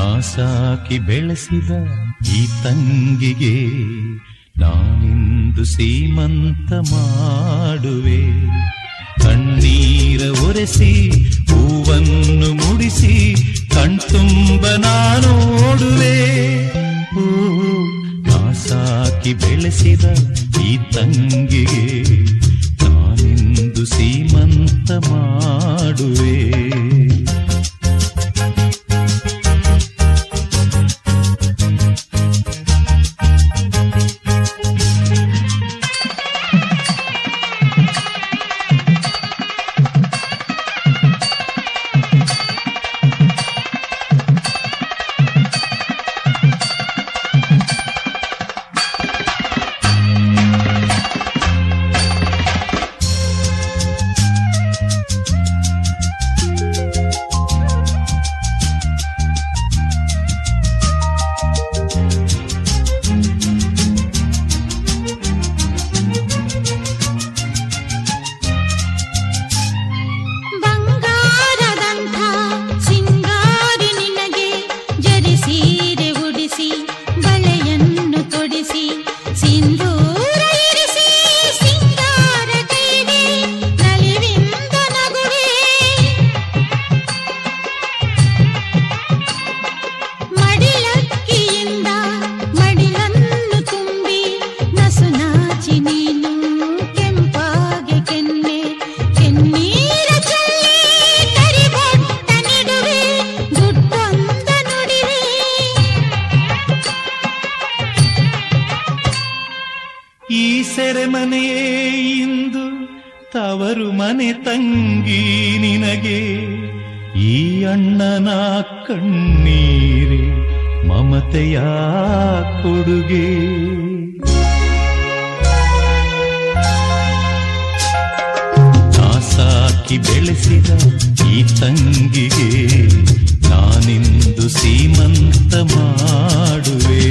ನಾ ಸಾಕಿ ಬೆಳೆಸಿದ ಈ ತಂಗಿಗೆ ನಾನಿಂದು ಸೀಮಂತ ಮಾಡುವೆ ಕಣ್ಣೀರ ಒರೆಸಿ ಹೂವನ್ನು ಮುಡಿಸಿ ಕಣ್ತುಂಬ ನಾನೋಡುವೆ ಓ ನಾ ಸಾಕಿ ಬೆಳೆಸಿದ ಈ ತಂಗಿಗೆ ನಾನಿಂದು ಸೀಮಂತ ಮಾಡುವೆ ಬಂಗಾರದಂಥ ಸಿಂಗಾರಿ ನಿನಗೆ ಜರಿಸೀರೆ ಉಡಿಸಿ ಬಳೆಯನ್ನು ತೊಡಿಸಿ ಸಿಂಧೂರ ಇರಿಸಿ ಸಿಂಗಾರ ಕೈಗೆ ನಲಿವಿಂದ ನಗುವೆ ಮಡಿಲಕ್ಕಿಯಿಂದ ಮಡಿಲನ್ನು ತುಂಬಿ ನಸು ನಾಚಿ ನೀನು ಕೆಂಪಾಗೆ ಕೆನ್ನೆ ಕೆನ್ನೀರ ಚೆಲ್ಲಿ ಕರಿಬೊಟ್ಟ ನಿಡುವೆ ಗುಡ್ಡೊಂದ ನುಡಿವೆ ಈ ಸೆರೆಮನೆಯೇ ಇಂದು ತವರು ಮನೆ ತಂಗಿ ನಿನಗೆ ಈ ಅಣ್ಣನ ಕಣ್ಣೀರೆ ಮಮತೆಯ ಕೊಡುಗೆ ನಾ ಸಾಕಿ ಬೆಳೆಸಿದ ಈ ತಂಗಿಗೆ ನಾನಿಂದು ಸೀಮಂತ ಮಾಡುವೆ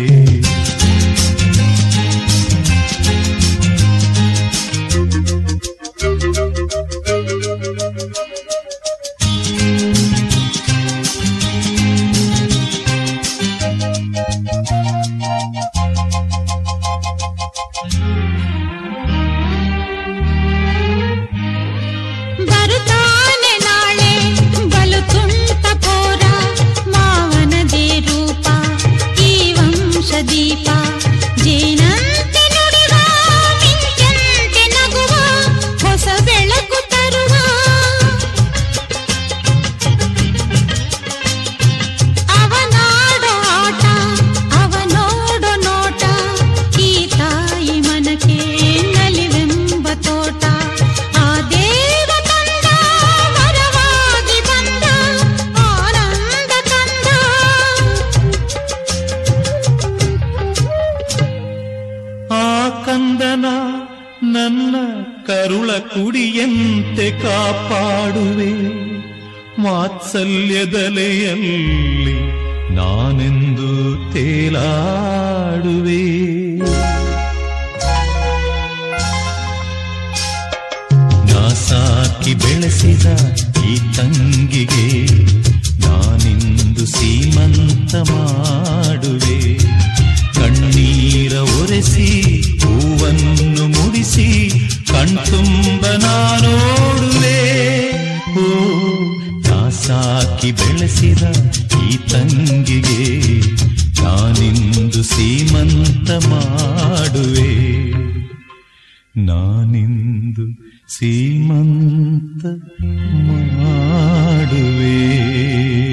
ಬರುತ್ತಾನೆ ನಾಳೆ ಬಲು ತುಂಟ ಪೋರ ಮಾವನದೇ ರೂಪ ಈ ವಂಶ ದೀಪ ಜೇನಂತೆ ನುಡಿವ ಮಿಂಚಂತೆ ನಗುವ ಹೊಸ ಬೆಳಕು ತರುವ ಅವನಾಡೋ ಆಟ ಅವನೋಡೋ ನೋಟ ಈ ತಾಯಿ ಮನಕ್ಕೆ ನಲಿವೆಂಬ ತೋಟ ಆ ದೇವ ತಂದ ವರವಾಗಿ ಬಂದ ಆನಂದ ತಂದ ಆ ಕಂದನ ನನ್ನ ಕರುಳ ಕುಡಿಯಂತೆ ಕಾಪಾಡುವೆ ವಾತ್ಸಲ್ಯದಲೆಯಲ್ಲಿ ನಾನೆಂದು ತೇಲಾಡುವೆ ನಾ ಸಾಕಿ ಬೆಳೆಸಿದ ಈ ತಂಗಿಗೆ ನಾನಿಂದು ಸೀಮಂತ ಮಾಡುವೆ ಕಣ್ಣೀರ ಒರೆಸಿ ಹೂವನ್ನು ಮುಡಿಸಿ ಕಣ್ತುಂಬ ನಾನೋಡುವೆ ಓ ನಾ ಸಾಕಿ ಬೆಳೆಸಿದ ಈ ತಂಗಿಗೆ ನಾನಿಂದು ಸೀಮಂತ ಮಾಡುವೆ ನಾನಿಂದು ಸೀಮಂತ ಮಾಡುವೆ